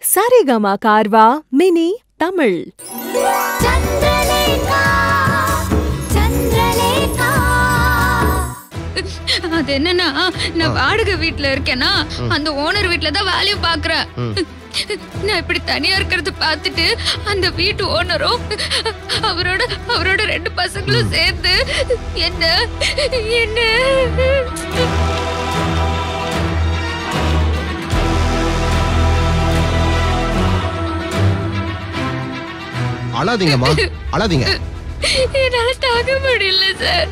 Saregama Carvaan mini Tamil Chandralekha Chandralekha அது என்னன்னா நான் வாடகை வீட்ல இருக்கேனா அந்த ஓனர் வீட்ல தான் வேலையும் பாக்குறேன் நான் இப்படி தனியா இருக்கிறத பார்த்துட்டு அந்த வீட்டு ஓனரும் அவரோட அவரோட ரெண்டு பசங்களும் சேர்ந்து என்ன என்ன அழாதீங்கம்மா அழாதீங்க என்னால தாங்க முடியல சார்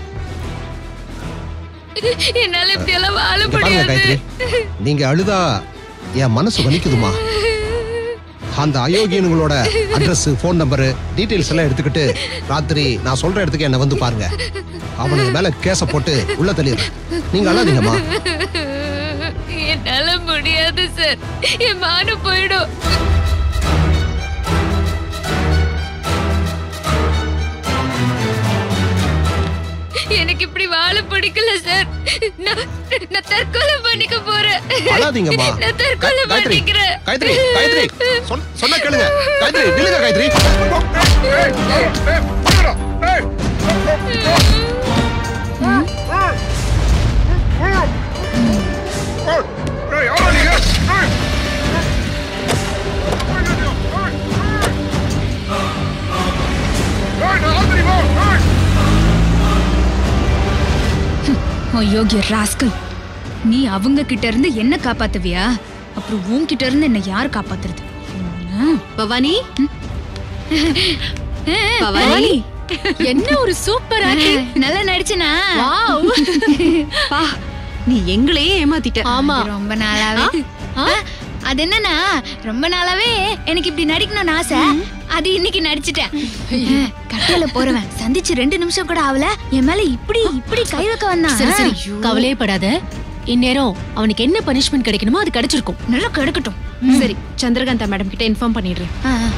என்னால இப்படி எல்லாம் வாழ இங்க பாருங்க முடியாது காயத்ரி நீங்க அழுதா என் மனசு வலிக்குதுமா அந்த அயோக்கியனுங்களோட அட்ரஸ் ஃபோன் நம்பரு டீடைல்ஸ் எல்லாம் எடுத்துக்கிட்டு ராத்திரி நான் சொல்ற இடத்துக்கு என்ன வந்து பாருங்க அவனுக்கு மேல கேஸ போட்டு உள்ள தள்ளிடுறேன் நீங்க அழாதீங்கம்மா என்னால முடியாது சார் என் மானம் போயிடும் எனக்கு இப்படி வாழ பிடிக்கல சார் நான் நான் தற்கொலை பண்ணிக்க போறேன் அழாதீங்கம்மா நான் தற்கொலை கா- காயத்ரி பண்ணிக்கிறேன் காயத்ரி காயத்ரி சொல்- சொன்னா கேளுங்க காயத்ரி நில்லுங்க காயத்ரி யோகிய ராஸ்கல் நீ அவங்க கிட்ட இருந்து என்ன காப்பாத்துவியா அப்புறம் உன் கிட்ட இருந்து என்ன யார் காப்பாத்துறது பவானி பவானி என்ன ஒரு சூப்பர் நல்லா நடிச்சனா பா நீ எங்களையே ஏமாத்திட்ட ஆமா அது ரொம்ப நாளாவே ஆ? ஆ, அது என்னன்னா ரொம்ப நாளாவே எனக்கு இப்படி நடிக்கணும்னு ஆசை அது இன்னைக்கு நடிச்சிட்டேன் கட்டையில போறவன் சந்திச்சு ரெண்டு நிமிஷம் கூட ஆகல என் மேல இப்படி இப்படி கை வைக்க வந்தான் சரி சரி கவலையே படாத இந்நேரம் அவனுக்கு என்ன பனிஷ்மெண்ட் கிடைக்கணுமோ அது கிடைச்சிருக்கும் நல்லா கெடுக்கட்டும் சரி சந்திரகாந்தா மேடம் கிட்ட இன்ஃபார்ம் பண்ணிடுறேன் ஆ, ஆ.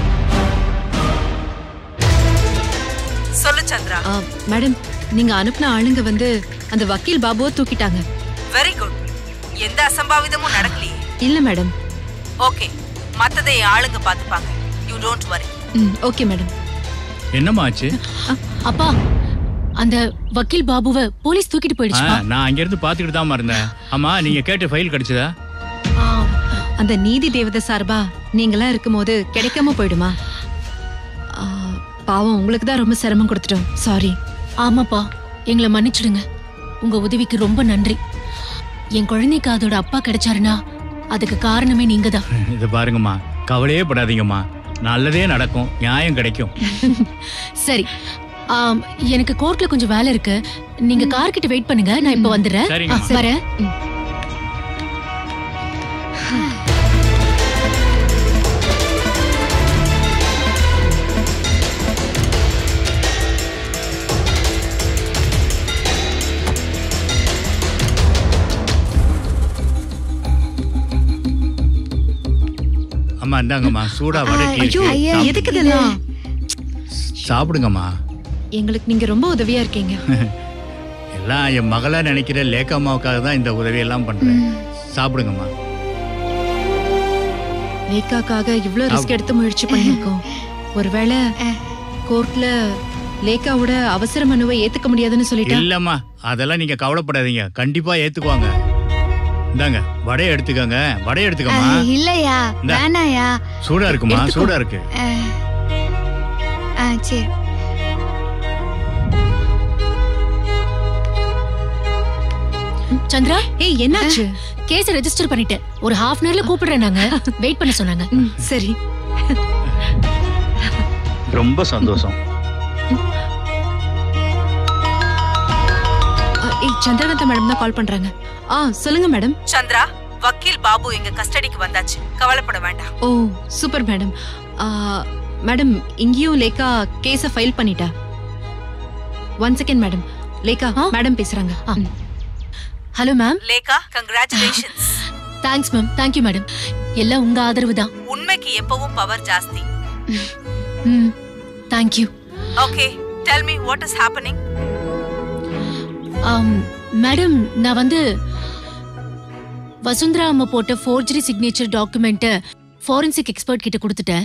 சொல்லு சந்திரா ஆ, மேடம் நீங்க அனுப்புன ஆளுங்க வந்து அந்த வக்கீல் பாபுவை தூக்கிட்டாங்க வெரி குட் எந்த அசம்பாவிதமும் நடக்கலையே இல்ல மேடம் ஓகே மத்ததை என் ஆளுங்க பாத்துப்பாங்க யூ டோன்ட் வரி ம் ஓகே மேடம் என்னம்மா ஆச்சு அப்பா அந்த வக்கீல் பாபுவை போலீஸ் தூக்கிட்டு ஆ, போயிடுச்சுப்பா நான் அங்க இருந்து பாத்துக்கிட்டு தான் இருந்தேன் ஆமா நீங்க கேட்ட ஃபைல் கிடைச்சதா ஆ, அந்த நீதி தேவதை சார்பா நீங்களாம் இருக்கும்போது கிடைக்காம போயிடுமா ஆ, பாவம் உங்களுக்கு தான் ரொம்ப சிரமம் கொடுத்துட்டோம் சாரி ஆமாப்பா எங்களை மன்னிச்சிடுங்க உங்க உதவிக்கு ரொம்ப நன்றி என் குழந்தைக்கு அதோட அப்பா கிடைச்சாருன்னா அதுக்கு காரணமே நீங்க தான் இது பாருங்கம்மா கவலையே படாதீங்கம்மா நல்லதே நடக்கும் நியாயம் கிடைக்கும் சரி ஆம், எனக்கு கோர்ட்ல கொஞ்சம் வேலை இருக்கு நீங்க கார் கிட்ட வெயிட் பண்ணுங்க நான் இப்ப வந்துடுறேன் சரிங்கம்மா. ஆ, வரேன் அம்மா இந்தாங்கம்மா சூடா வடை டீ ஐயோ இருக்கு. எதுக்கு இதெல்லாம் சாப்பிடுங்கம்மா எங்களுக்கு நீங்க ரொம்ப உதவியா இருக்கீங்க எல்லாம் என் மகளா நினைக்கிற லேக்கா அம்மாவுக்காக தான் இந்த உதவியெல்லாம் பண்றேன் சாப்பிடுங்கம்மா லேக்காக்காக இவ்ளோ ரிஸ்க் எடுத்து முயற்சி பண்ணிருக்கோம் ஒருவேளை கோர்ட்ல லேக்காவோட அவசர மனுவை ஏத்துக்க முடியாதுன்னு சொல்லிட்டா இல்லம்மா அதெல்லாம் நீங்க கவலைப்படாதீங்க கண்டிப்பா ஏத்துக்குவாங்க இந்தாங்க வடையை எடுத்துக்கோங்க வடையை எடுத்துக்கம்மா ஆ, இல்லையா இந்தா. வேணாயா சூடா இருக்குமா எடுத்துக்கோ. சூடா இருக்கு ஆ. ஆ சரி சந்திரா ஏய் என்னாச்சு கேஸ் ரெஜிஸ்டர் பண்ணிட்டேன் ஒரு ஹாஃப் அன் கூப்பிடுறேன் நாங்க வெயிட் பண்ண சொன்னாங்க சரி ரொம்ப சந்தோஷம் ஏய் சந்திரகாந்தா மேடம் தான் கால் பண்றாங்க ஆ சொல்லுங்க மேடம் சந்திரா வக்கீல் பாபு எங்க கஸ்டடிக்கு வந்தாச்சு கவலைப்பட வேண்டாம் ஓ சூப்பர் மேடம் ஆ, மேடம் இங்கேயும் லேக்கா கேஸ ஃபைல் பண்ணிட்டா one second madam Lekha madam பேசுறாங்க hello ma'am Lekha congratulations thanks ma'am thank you madam எல்லாம் உங்க ஆதரவு தான் உண்மைக்கு எப்பவும் பவர் ஜாஸ்தி ம் thank you okay tell me what is happening madam நான் வந்து வசுந்தரா அம்மா போட்ட ஃபோர்ஜரி சிக்னேச்சர் டாக்குமெண்ட்டை ஃபாரன்சிக் எக்ஸ்பர்ட் கிட்ட கொடுத்துட்டேன்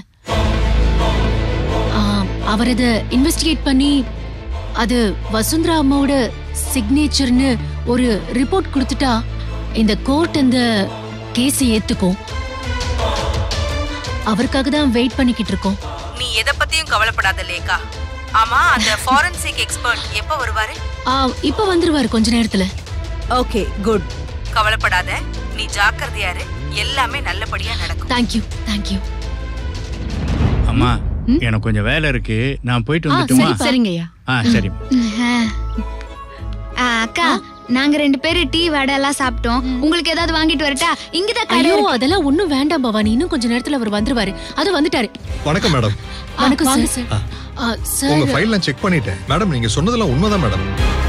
ஆ, அவர் அதை இன்வெஸ்டிகேட் பண்ணி அது வசுந்தரா அம்மாவோட சிக்னேச்சர்னு ஒரு ரிப்போர்ட் கொடுத்துட்டா இந்த கோர்ட் அந்த கேஸை ஏத்துக்கும் அவருக்காக தான் வெயிட் பண்ணிக்கிட்டு இருக்கோம் நீ எதை பத்தியும் கவலைப்படாத லேக்கா ஆமா அந்த ஃபாரன்சிக் எக்ஸ்பர்ட் எப்ப வருவாரு ஆ, இப்ப வந்துருவாரு கொஞ்ச நேரத்துல ஓகே குட் கவலைப்படாத நீ ஜாக்கிரதையா இரு எல்லாமே நல்லபடியா நடக்கும் தேங்க்யூ தேங்க்யூ அம்மா எனக்கு கொஞ்சம் வேலை இருக்கு நான் போயிட்டு ஆ வந்துட்டுமா சரி சரிங்கய்யா ஆ சரி ஆ, அக்கா நாங்க ரெண்டு பேரும் டீ வடை எல்லாம் சாப்பிட்டோம் உங்களுக்கு ஏதாவது வாங்கிட்டு வரட்டா இங்கதான் கடை ஐயோ இருக்கு. அதெல்லாம் ஒண்ணும் வேண்டாம் பவானி இன்னும் கொஞ்ச நேரத்துல அவர் வந்துருவாரு அது வந்துட்டாரு வணக்கம் மேடம் வணக்கம் சார் ஆ, உங்க சார் ஃபைல் நான் செக் பண்ணிட்டேன் மேடம் நீங்க சொன்னதெல்லாம் உண்மைதான் மேடம்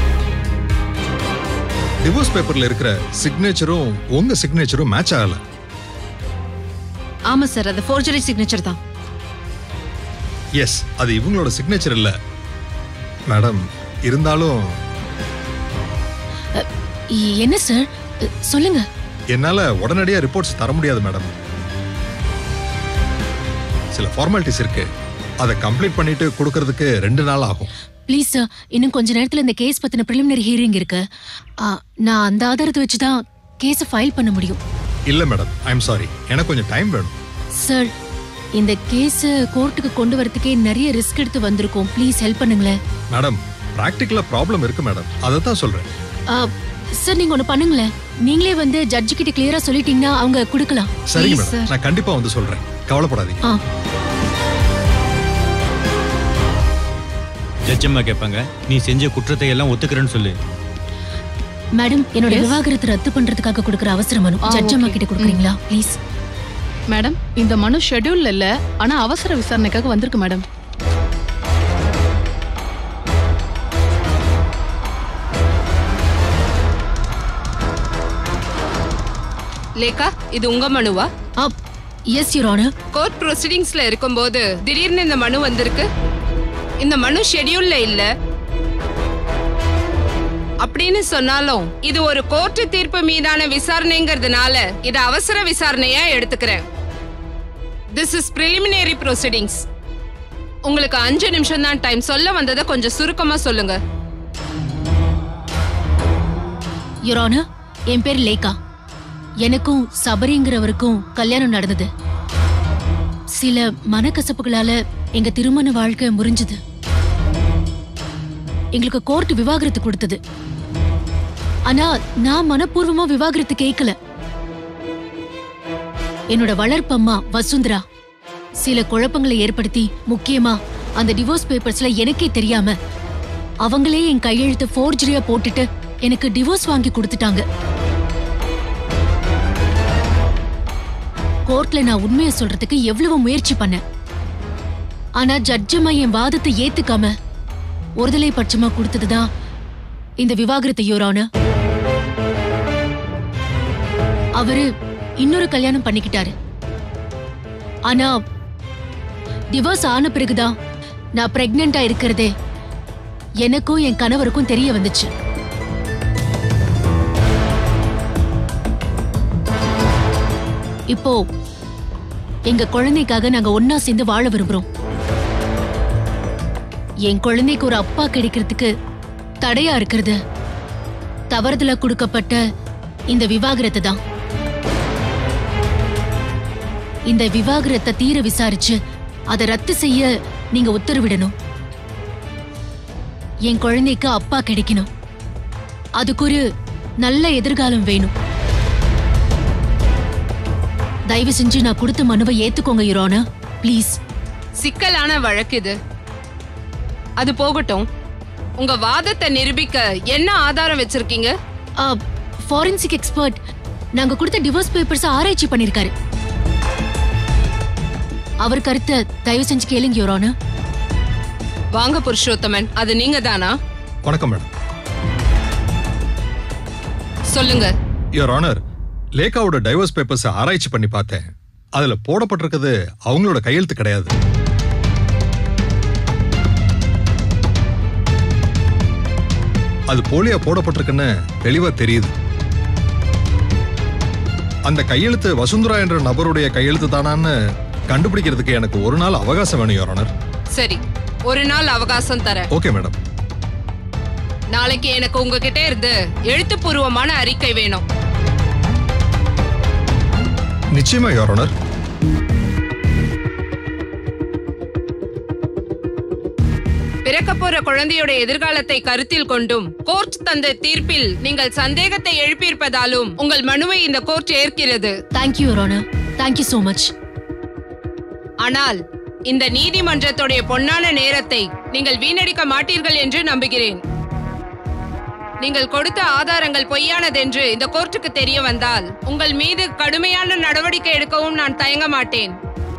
டிவோர்ஸ் பேப்பர்ல இருக்கிற சிக்னேச்சரும் உங்க சிக்னேச்சரும் மேட்ச் ஆகல ஆமா சார் அது ஃபோர்ஜரி சிக்னேச்சர் தான் எஸ் அது இவங்களோட சிக்னேச்சர் இல்ல மேடம் இருந்தாலும் இ- என்ன சார் அ, சொல்லுங்க என்னால உடனடியா ரிப்போர்ட்ஸ் தர முடியாது மேடம் சில ஃபார்மாலிட்டிஸ் இருக்கு அதை கம்ப்ளீட் பண்ணிட்டு கொடுக்கறதுக்கு ரெண்டு நாள் ஆகும் ப்ளீஸ் சார் இன்னும் கொஞ்ச நேரத்துல இந்த கேஸ் பத்தின ப்ரிலிமினரி ஹியரிங் இருக்கு ஆ, நான் அந்த ஆதாரத்தை வச்சு தான் கேஸை ஃபைல் பண்ண முடியும் இல்ல மேடம் ஐ எம் சாரி எனக்கு கொஞ்சம் டைம் வேணும் சார் இந்த கேஸ் கோர்ட்டுக்கு கொண்டு வரதுக்கே நிறைய ரிஸ்க் எடுத்து வந்திருக்கோம் ப்ளீஸ் ஹெல்ப் பண்ணுங்களேன் மேடம் பிராக்டிக்கலா ப்ராப்ளம் இருக்கு மேடம் அதை தான் சொல்றேன் ஆ, சார் நீங்க ஒண்ணு பண்ணுங்களேன் நீங்களே வந்து ஜட்ஜு கிட்ட கிளியரா சொல்லிட்டீங்கன்னா அவங்க கொடுக்கலாம் சரிங்க Please, மேடம் sir. நான் கண்டிப்பா வந்து சொல்றேன் கவலைப்படாதீங்க ஆ ஜட்ஜம்மா கேட்பாங்க நீ செஞ்ச குற்றத்தை எல்லாம் ஒத்துக்கிறேன்னு சொல்லு மேடம் என்னோட விவாகரத்து ரத்து பண்றதுக்காக கொடுக்குற அவசர மனு ஜட்ஜ் அம்மா கிட்ட கொடுக்குறீங்களா ப்ளீஸ் மேடம் இந்த மனு ஷெட்யூல்ல இல்ல ஆனா அவசர விசாரணைக்காக வந்திருக்கு மேடம் லேக்கா இது உங்க மனுவா எஸ் யூர் ஆனர் கோர்ட் ப்ரொசீடிங்ஸ்ல இருக்கும்போது திடீர்னு இந்த மனு வந்திருக்கு இந்த மனு ஷெட்யூல்ல இல்ல அப்படின்னு சொன்னாலும் இது ஒரு கோர்ட்டு தீர்ப்பு மீதான விசாரணைங்கிறதுனால இதை அவசர விசாரணையா எடுத்துக்கிறேன் திஸ் இஸ் preliminary ப்ரொசீடிங்ஸ் உங்களுக்கு அஞ்சு நிமிஷம் தான் டைம் சொல்ல வந்ததை கொஞ்சம் சுருக்கமா சொல்லுங்க யூர் ஆனர் என் பேர் லேகா எனக்கும் சபரிங்கிறவருக்கும் கல்யாணம் நடந்தது சில மனக்கசப்புகளால எங்க திருமண வாழ்க்கை முறிஞ்சுது எங்களுக்கு கோர்ட் விவாகரத்து கொடுத்தது ஆனா நான் மனப்பூர்வமா விவாகரத்து கேட்கல என்னோட வளர்ப்பம்மா வசுந்தரா சில குழப்பங்களை ஏற்படுத்தி முக்கியமா அந்த டிவோர்ஸ் பேப்பர்ஸ்ல எனக்கே தெரியாம அவங்களே என் கையெழுத்து ஃபோர்ஜரியா போட்டுட்டு எனக்கு டிவோர்ஸ் வாங்கி கொடுத்துட்டாங்க கோர்ட்ல நான் உண்மையை சொல்றதுக்கு எவ்வளவு முயற்சி பண்ணேன் ஆனா ஜட்ஜம்மா என் வாதத்தை ஏத்துக்காம ஒருதலை பட்சமா கொடுத்ததுதான் இந்த விவாகரத்து யோரான அவரு இன்னொரு கல்யாணம் பண்ணிக்கிட்டாரு ஆனா டிவோர்ஸ் ஆன பிறகுதான் நான் பிரெக்னெண்டா இருக்கிறதே எனக்கும் என் கணவருக்கும் தெரிய வந்துச்சு இப்போ எங்க குழந்தைக்காக நாங்க ஒன்னா சேர்ந்து வாழ விரும்புறோம் என் குழந்தைக்கு ஒரு அப்பா கிடைக்கிறதுக்கு தடையா இருக்கிறது தவறுதலா கொடுக்கப்பட்ட இந்த விவாகரத்து தான் இந்த விவாகரத்தை தீர விசாரிச்சு அதை ரத்து செய்ய நீங்க உத்தரவிடணும் என் குழந்தைக்கு அப்பா கிடைக்கணும் அதுக்கு ஒரு நல்ல எதிர்காலம் வேணும் தயவு செஞ்சு நான் கொடுத்த மனுவை ஏத்துக்கோங்க யுரோனா ப்ளீஸ் சிக்கலான வழக்கு இது அது போகட்டும் உங்க வாதத்தை நிரூபிக்க என்ன ஆதாரம் வச்சிருக்கீங்க ஃபாரன்சிக் எக்ஸ்பர்ட் நாங்க கொடுத்த டிவோர்ஸ் பேப்பர்ஸ் ஆராய்ச்சி பண்ணிருக்காரு அவர் கருத்தை தயவு செஞ்சு கேளுங்க யுரோனா வாங்க புருஷோத்தமன் அது நீங்க தானா வணக்கம் மேடம் சொல்லுங்க யுவர் ஆனர் லேகாவோட டைவர்ஸ் பேப்பர்ஸ் ஆராய்ச்சி பண்ணி பார்த்தேன் அதுல போடப்பட்டிருக்கிறது அவங்களோட கையெழுத்து கிடையாது அது போலியா போடப்பட்டிருக்குன்னு தெளிவா தெரியுது அந்த கையெழுத்து வசுந்தரா என்ற நபருடைய கையெழுத்து தானான்னு கண்டுபிடிக்கிறதுக்கு எனக்கு ஒரு நாள் அவகாசம் வேணும் யோர் ஆனர் சரி ஒரு நாள் அவகாசம் தரேன் ஓகே மேடம் நாளைக்கு எனக்கு உங்ககிட்ட இருந்து எழுத்துப்பூர்வமான அறிக்கை வேணும் நிச்சயமா யோர் ஆனர் பிறக்க போற குழந்தையோட எதிர்காலத்தை கருத்தில் கொண்டும் கோர்ட் தந்த தீர்ப்பில் நீங்கள் சந்தேகத்தை எழுப்பியிருப்பதாலும் உங்கள் மனுவை இந்த கோர்ட் ஏற்கிறது thank you your honour thank you so much ஆனால் இந்த நீதிமன்றத்துடைய பொன்னான நேரத்தை நீங்கள் வீணடிக்க மாட்டீர்கள் என்று நம்புகிறேன் நீங்கள் கொடுத்த ஆதாரங்கள் பொய்யானதென்று இந்த கோர்ட்டுக்கு தெரிய வந்தால் உங்கள் மீது கடுமையான நடவடிக்கை எடுக்கவும் நான் தயங்க மாட்டேன்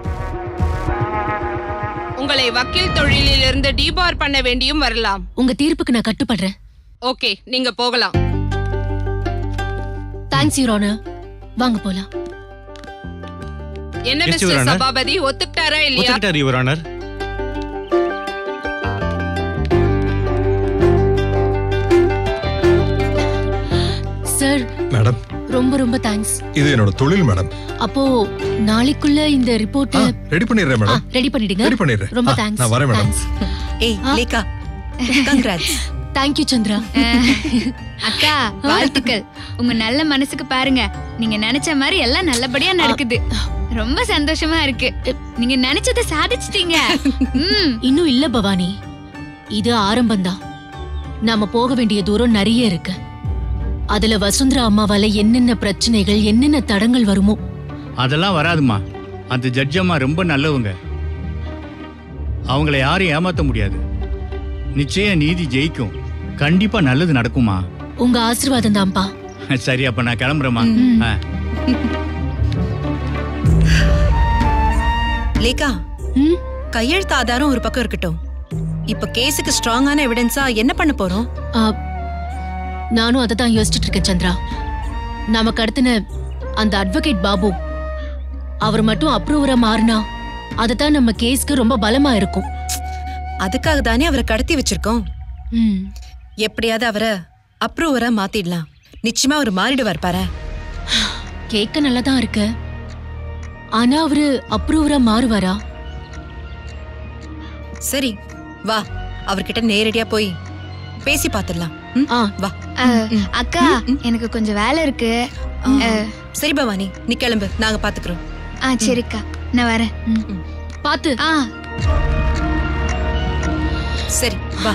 உங்களை வக்கீல் தொழிலிலிருந்து டிபார் பண்ண வேண்டியும் வரலாம் உங்க தீர்ப்புக்கு நான் கட்டுப்படுறேன் ஓகே நீங்க போகலாம் தேங்க்ஸ் யுவர் ஆனர் வாங்க போலாம் என்ன Yes, Your mister Honor. Sabapathi ஒத்துக்கிட்டாரா இல்லையா ஒத்துக்கிட்டார் யுவர் ஆனர் சார் மேடம் ரொம்ப ரொம்ப தேங்க்ஸ் இது என்னோட தொழில் மேடம் அப்போ நாளைக்குள்ள இந்த ரிப்போர்ட் ரெடி பண்ணிடுறேன் மேடம் ரெடி பண்ணிடுங்க ரெடி பண்ணிடுறேன். ரொம்ப ஆ, தேங்க்ஸ் நான் வரேன் மேடம். ஏய் லேகா கங்க்ராட்ஸ் தேங்க்யூ சந்திரா அக்கா வாழ்த்துக்கள் உங்க நல்ல மனசுக்கு பாருங்க நீங்க நினைச்ச மாதிரி எல்லாம் நல்லபடியா நடக்குது ரொம்ப சந்தோஷமா இருக்கு நீங்க நினைச்சதை சாதிச்சிட்டீங்க ம் இன்னும் இல்ல பவானி இது ஆரம்பம்தான் நாம போக வேண்டிய தூரம் நிறைய இருக்கு அதுல வசுந்தரா அம்மாவால என்னென்ன பிரச்சனைகள் என்னென்ன தடங்கள் வருமோ அதெல்லாம் வராதுமா அந்த ஜட்ஜம்மா ரொம்ப நல்லவங்க அவங்கள யாரும் ஏமாத்த முடியாது நிச்சயம் நீதி ஜெயிக்கும் கண்டிப்பா நல்லது நடக்குமா உங்க ஆசீர்வாதம் தான்ப்பா சரி அப்ப நான் கிளம்புறேம்மா ஆ. லேகா கையெழுத்து ஆதாரம் ஒரு பக்கம் இருக்கட்டும் இப்ப கேஸுக்கு ஸ்ட்ராங்கான எவிடன்ஸா என்ன பண்ண போறோம் ஆ, நானும் அதை தான் யோசிச்சுட்டு இருக்கேன் சந்திரா நமக்கு அடுத்தின அந்த அட்வொகேட் பாபு அவர் மட்டும் அப்ரூவரா மாறினா அதுதான் நம்ம கேஸ்க்கு ரொம்ப பலமா இருக்கும் அதுக்காக தானே அவரை கடத்தி வச்சிருக்கோம் ம். எப்படியாவது அவரை அப்ரூவரா மாத்திடலாம் நிச்சயமா அவர் மாறிடுவார் பாரு கேட்க நல்லா தான் இருக்கு ஆனா அவரு அப்ரூவரா மாறுவாரா சரி வா அவர்கிட்ட நேரடியா போய் பேசி பாத்துடலாம் ம்? வா அக்கா எனக்கு கொஞ்சம் வேலை இருக்கு சரி பவானி நீ கிளம்பு நாங்க பாத்துக்கிறோம் ஆ சரிக்கா நான் வரேன் பாத்து ஆ சரி வா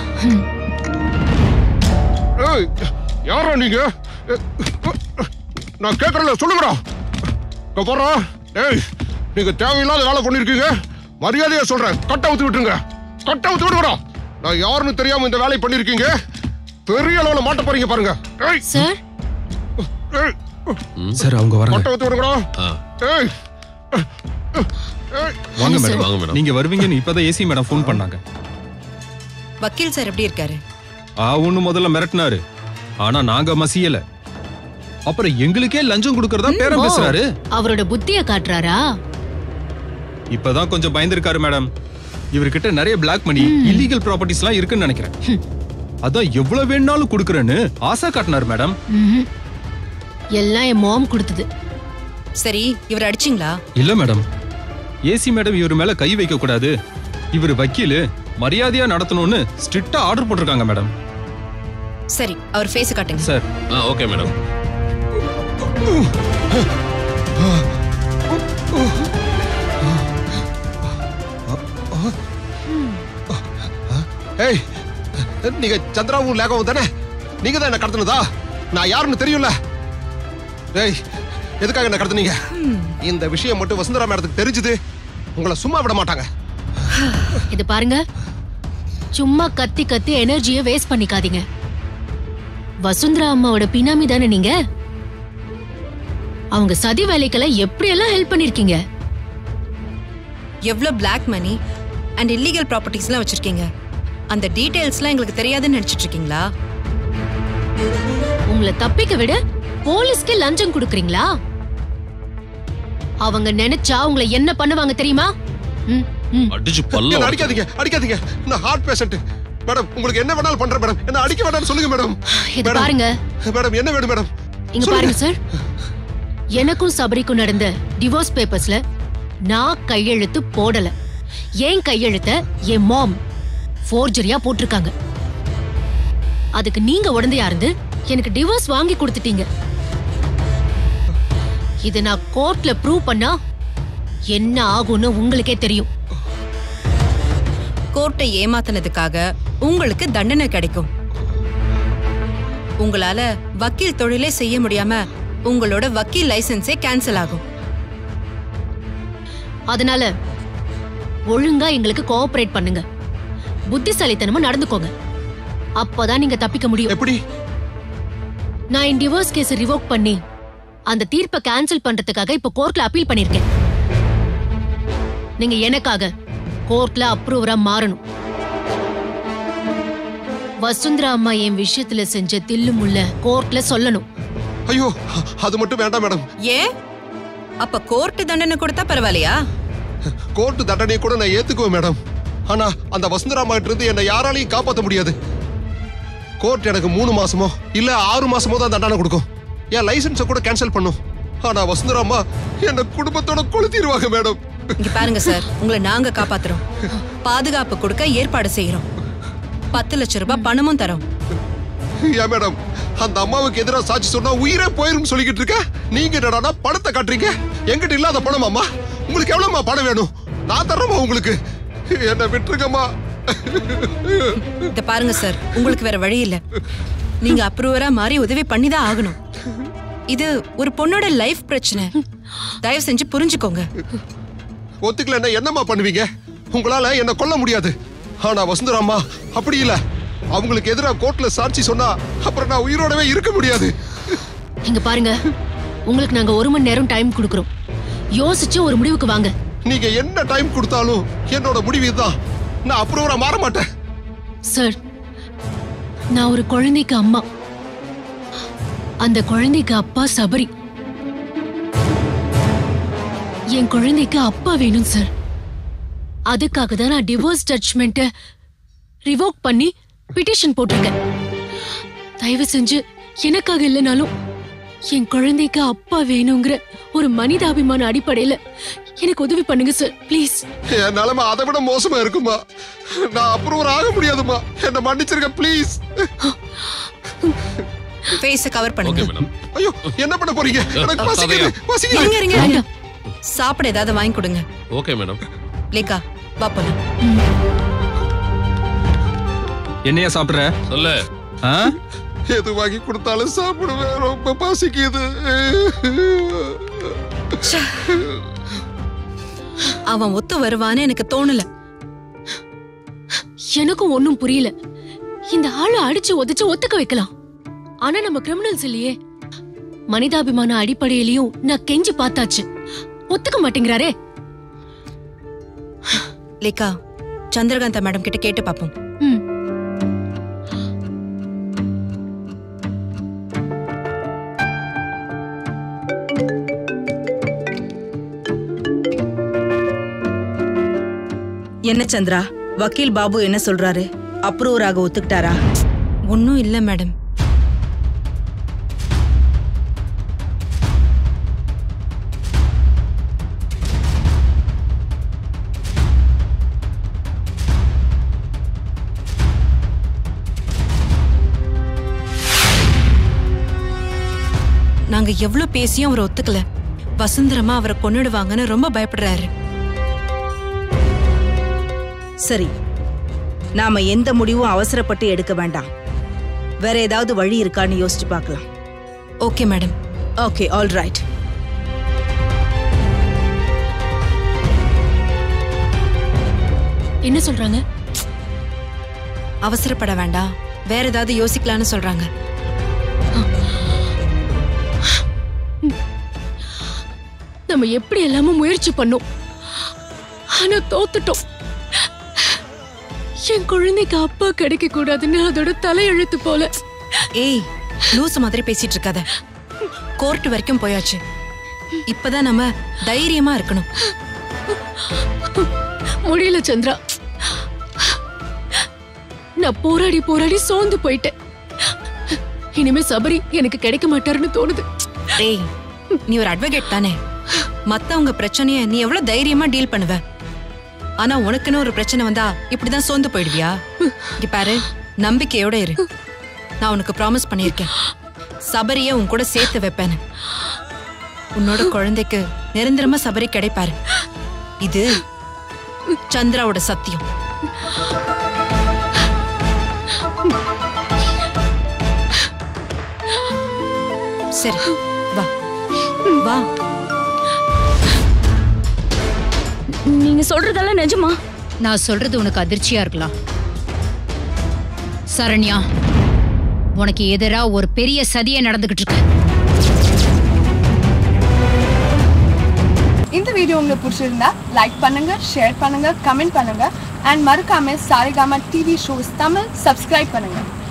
ஏய் யாரா நீங்க எ, நான் கேட்கறல சொல்லுங்கடா இங்க போறா ஏய் நீங்க தேவையில்லாத வேலை பண்ணிருக்கீங்க மரியாதையா சொல்றேன் கட்ட ஊத்து விட்டுருங்க கட்ட ஊத்து விடுங்கடா நான் யாருன்னு தெரியாம இந்த வேலையை பண்ணிருக்கீங்க பெரிய அளவுல மாட்ட போறீங்க பாருங்க ஏய் சார் ஏய் சார் அவங்க வராங்க கட்ட ஊத்து விடுங்கடா ஏய் ஏய் வாங்க சார். மேடம் வாங்க மேடம் நீங்க வருவீங்கன்னு இப்பதான் ஏசி மேடம் ஃபோன் பண்ணாங்க வக்கீல் சார் எப்படி இருக்காரு ஆ ஒண்ணு முதல்ல மிரட்டினாரு ஆனா நாங்க மசியல அப்புறம் எங்களுக்கே லஞ்சம் கொடுக்கறதா பேரம் ஓ, பேசுறாரு அவரோட புத்திய காட்டுறாரா இப்பதான் கொஞ்சம் பயந்துருக்காரு மேடம் இவர்கிட்ட நிறைய பிளாக் மணி இல்லீகல் ப்ராப்பர்ட்டிஸ் எல்லாம் இருக்குன்னு நினைக்கிறேன் அதான் எவ்வளவு வேணாலும் கொடுக்கறேன்னு ஆசை காட்டினாரு மேடம் ம்ஹும். எல்லாம் என் மாம் கொடுத்தது சரி இவர் அடிச்சிங்களா இல்ல மேடம் ஏசி மேடம் இவர் மேல கை வைக்க கூடாது இவர் வக்கீலு மரியாதையா நடத்தணும்னு ஸ்ட்ரிக்டா ஆர்டர் போட்டிருக்காங்க மேடம் சரி அவர் ஃபேஸ் காட்டுங்க சார் ஓகே மேடம் ஏய் நீங்க சந்திராவும் லேகாவும் தானே நீங்க தான் என்ன கடத்தினதா நான் யாருன்னு தெரியும்ல ஏய் எதுக்காக என்ன கடத்துனீங்க இந்த விஷயம் மட்டும் வசுந்தரா மேடத்துக்கு தெரிஞ்சது உங்களை சும்மா விட மாட்டாங்க இது பாருங்க சும்மா கத்தி கத்தி எனர்ஜிய வேஸ்ட் பண்ணிக்காதீங்க வசுந்தரா அம்மாவோட பினாமி தானே நீங்க அவங்க சதி வேலைக்கெல்லாம் எப்படியெல்லாம் ஹெல்ப் பண்ணிருக்கீங்க எவ்வளவு பிளாக் மணி அண்ட் இல்லீகல் ப்ராப்பர்ட்டிஸ்லாம் வச்சிருக்கீங்க அந்த டீடைல்ஸ்லாம் எங்களுக்கு தெரியாதுன்னு நினைச்சிட்டு இருக்கீங்களா உங்களை தப்பிக்க விட போலீஸ்க்கு லஞ்சம் கொடுக்கறீங்களா அவங்க நினைச்சா உங்களை என்ன பண்ணுவாங்க தெரியுமா ம், ம். அடிச்சு என்ன அடிக்காதீங்க அடிக்காதீங்க நான் ஹார்ட் பேஷண்ட் மேடம் உங்களுக்கு என்ன வேணாலும் பண்றேன் மேடம் என்ன அடிக்க வேண்டாம்னு சொல்லுங்க மேடம் இது மேடம், பாருங்க மேடம் என்ன வேணும் மேடம் இங்க சொல்லுங்க. பாருங்க சார் எனக்கும் சபரிக்கும் நடந்த டிவோர்ஸ் பேப்பர்ஸ்ல நான் கையெழுத்து போடல என் கையெழுத்த என் மாம் ஃபோர்ஜரியா போட்டிருக்காங்க அதுக்கு நீங்க உடந்தையா இருந்து எனக்கு டிவோர்ஸ் வாங்கி கொடுத்துட்டீங்க இதை நான் கோர்ட்ல ப்ரூவ் பண்ணா என்ன ஆகும்னு உங்களுக்கே தெரியும் கோர்ட்டை ஏமாத்தினதுக்காக உங்களுக்கு தண்டனை கிடைக்கும் உங்களால வக்கீல் தொழிலே செய்ய முடியாம உங்களோட வக்கீல் லைசென்ஸே கேன்சல் ஆகும் அதனால ஒழுங்கா எங்களுக்கு கோஆபரேட் பண்ணுங்க புத்திசாலித்தனமா நடந்துக்கோங்க அப்பதான் நீங்க தப்பிக்க முடியும் எப்படி நான் என் டிவோர்ஸ் கேஸ் ரிவோக் பண்ணி அந்த தீர்ப்பை கேன்சல் பண்றதுக்காக இப்ப கோர்ட்ல அப்பீல் பண்ணிருக்கேன் நீங்க எனக்காக கோர்ட்ல அப்ரூவரா மாறணும் வசுந்தரா அம்மா என் விஷயத்துல செஞ்ச தில்லு முள்ள கோர்ட்ல சொல்லணும் ஐயோ அது மட்டும் வேண்டாம் மேடம் ஏன் அப்ப கோர்ட் தண்டனை கொடுத்தா பரவாயில்லையா கோர்ட் தண்டனையை கூட நான் ஏத்துக்குவேன் மேடம் ஆனா அந்த வசுந்தராமா கிட்ட இருந்து என்னை யாராலையும் காப்பாத்த முடியாது கோர்ட் எனக்கு மூணு மாசமோ இல்ல ஆறு மாசமோ தான் தண்டனை கொடுக்கும் என் லைசன்ஸை கூட கேன்சல் பண்ணும் ஆனா வசுந்தராமா என்ன குடும்பத்தோட கொளுத்திடுவாங்க மேடம் இங்க பாருங்க சார் உங்களை நாங்க காப்பாத்துறோம் பாதுகாப்பு கொடுக்க ஏற்பாடு செய்யறோம் பத்து லட்சம் ரூபாய் பணமும் தரோம் ஏன் மேடம் அந்த அம்மாவுக்கு எதிராக சாட்சி சொன்னா உயிரே போயிரும் சொல்லிக்கிட்டு இருக்க நீங்க என்னடானா பணத்தை காட்டுறீங்க என்கிட்ட இல்லாத பணம் அம்மா உங்களுக்கு எவ்வளவுமா பணம் வேணும் நான் தர்றேம்மா உங்களுக்கு என்ன விட்டுருங்கம்மா இத பாருங்க சார் உங்களுக்கு வேற வழி இல்ல நீங்க அப்ரூவரா மாறி உதவி பண்ணி தான் ஆகணும் இது ஒரு பொண்ணோட லைஃப் பிரச்சனை தயவு செஞ்சு புரிஞ்சுக்கோங்க ஒத்துக்கலன்னா என்னம்மா பண்ணுவீங்க உங்களால என்ன கொல்ல முடியாது ஆனா வசுந்தராம்மா அப்படி இல்ல அவங்களுக்கு எதிராக கோர்ட்ல சாட்சி சொன்னா அப்புறம் நான் உயிரோடவே இருக்க முடியாது இங்க பாருங்க உங்களுக்கு நாங்க ஒரு மணி நேரம் டைம் கொடுக்கறோம் யோசிச்சு ஒரு முடிவுக்கு வாங்க நீங்க என்ன டைம் கொடுத்தாலும் என்னோட முடிவு இதுதான் நான் அப்ரூவரா மாற மாட்டேன் சார் நான் ஒரு குழந்தைக்கு அம்மா அந்த குழந்தைக்கு அப்பா சபரி என் குழந்தைக்கு அப்பா வேணும் சார் அதுக்காக தான் நான் டிவோர்ஸ் ஜட்ஜ்மெண்ட்டை ரிவோக் பண்ணி பிட்டிஷன் போட்டிருக்கேன் தயவு செஞ்சு எனக்காக இல்லைனாலும் என் குழந்தைக்கு அப்பா வேணுங்கிற ஒரு மனிதாபிமான அடிப்படையில எனக்கு உதவி பண்ணுங்க சார் ப்ளீஸ் என் நிலைமை அதை விட மோசமா இருக்குமா நான் அப்ரூவர் ஆக முடியாதுமா என்ன மன்னிச்சிருக்க ப்ளீஸ் ஃபேஸ கவர் பண்ணுங்க ஐயோ என்ன பண்ண போறீங்க எனக்கு பசிக்குது பசிக்குது இருங்க இருங்க இருங்க. சாப்பிட ஏதாவது வாங்கி கொடுங்க ஓகே மேடம் லேக்கா வா போலாம் என்னையா சாப்பிடுற சொல்லு ஆ? எது வாங்கி கொடுத்தாலும் சாப்பிடுவேன் ரொம்ப பசிக்குது அவன் ஒத்து வருவான்னு எனக்கு தோணல எனக்கும் ஒண்ணும் புரியல இந்த ஆளை அடிச்சு உதைச்சு ஒத்துக்க வைக்கலாம் ஆனா நம்ம கிரிமினல்ஸ் இல்லையே மனிதாபிமான அடிப்படையிலயும் நான் கெஞ்சி பார்த்தாச்சு ஒத்துக்க மாட்டேங்கிறாரே லேக்கா சந்திரகாந்தா மேடம் கிட்ட கேட்டு பாப்போம் ம். என்ன சந்திரா வக்கீல் பாபு என்ன சொல்றாரு அப்ரூவராக ஒத்துக்கிட்டாரா ஒன்னும் இல்ல மேடம் நாங்க எவ்வளவு பேசியும் அவர் ஒத்துக்கல வசுந்தரமா அவரை கொன்னுடுவாங்கன்னு ரொம்ப பயப்படுறாரு சரி நாம எந்த முடிவும் அவசரப்பட்டு எடுக்க வேண்டாம் வேற ஏதாவது வழி இருக்கான்னு யோசிச்சு பார்க்கலாம் okay madam okay all right என்ன சொல்றாங்க அவசரப்பட வேண்டாம் வேற ஏதாவது யோசிக்கலாம்னு சொல்றாங்க நம்ம எப்படி எல்லாமோ முயற்சி பண்ணோம் ஆனா தோத்துட்டோம் என் குழந்தைக்கு அப்பா கிடைக்க கூடாதுன்னு அதோட தலையெழுத்து போல ஏய் லூசு மாதிரி பேசிட்டு இருக்காத கோர்ட் வரைக்கும் போயாச்சு இப்பதான் நம்ம தைரியமா இருக்கணும் முடியல சந்திரா நான் போராடி போராடி சோர்ந்து போயிட்டேன் இனிமே சபரி எனக்கு கிடைக்க மாட்டாருன்னு தோணுது ஏய் நீ ஒரு அட்வொகேட் தானே மத்தவங்க பிரச்சனைய நீ எவ்வளவு தைரியமா டீல் பண்ணுவ ஆனா உனக்குன்னு ஒரு பிரச்சனை வந்தா இப்படிதான் சோர்ந்து போயிடுவியா இங்க பாரு நம்பிக்கையோட இரு நான் உனக்கு ப்ராமிஸ் பண்ணியிருக்கேன் சபரிய உன் கூட சேர்த்து வைப்பேன்னு உன்னோட குழந்தைக்கு நிரந்தரமா சபரி கிடைப்பாரு இது சந்திராவோட சத்தியம் சரி வா வா நீங்க சொல்றதெல்லாம் நிஜமா நான் சொல்றது உனக்கு அதிர்ச்சியா இருக்கலாம் சரண்யா உனக்கு எதிரா ஒரு பெரிய சதியே நடந்துகிட்டு இருக்கு இந்த வீடியோ உங்களுக்கு பிடிச்சிருந்தா லைக் பண்ணுங்க ஷேர் பண்ணுங்க கமெண்ட் பண்ணுங்க அண்ட் மறக்காம Saregama TV shows Tamil subscribe பண்ணுங்க